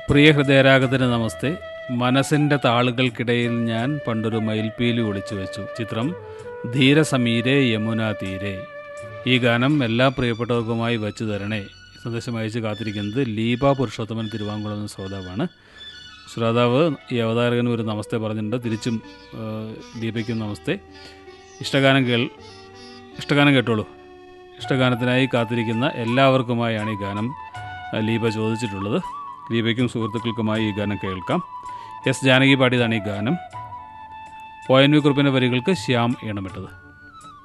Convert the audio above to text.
പ്രിയ ഹൃദയരാഗത്തിന് നമസ്തേ മനസ്സിൻ്റെ താളുകൾക്കിടയിൽ ഞാൻ പണ്ടൊരു മയിൽപ്പീലി ഒളിച്ചു വെച്ചു ചിത്രം ധീരസമീരെ യമുന തീരെ ഈ ഗാനം എല്ലാ പ്രിയപ്പെട്ടവർക്കുമായി വച്ചു തരണേ സന്ദേശം അയച്ച് കാത്തിരിക്കുന്നത് ലീപ പുരുഷോത്തമൻ തിരുവാങ്കുളം എന്ന ശ്രോതാവാണ് ശ്രോതാവ് ഈ അവതാരകന് ഒരു നമസ്തേ പറഞ്ഞിട്ടുണ്ട് തിരിച്ചും ആ, ലീപയ്ക്കും നമസ്തേ ഇഷ്ടഗാനം കേൾ ഇഷ്ടഗാനം കേട്ടോളൂ ഇഷ്ടഗാനത്തിനായി കാത്തിരിക്കുന്ന എല്ലാവർക്കുമായാണ് ഈ ഗാനം ആ, ലീപ ചോദിച്ചിട്ടുള്ളത് ലീപയ്ക്കും സുഹൃത്തുക്കൾക്കുമായി ഈ ഗാനം കേൾക്കാം എസ് ജാനകി പാടിയതാണ് ഈ ഗാനം ഒ എൻ വി കുറിപ്പിൻ്റെ വരികൾക്ക് ശ്യാം ഈണമിട്ടത്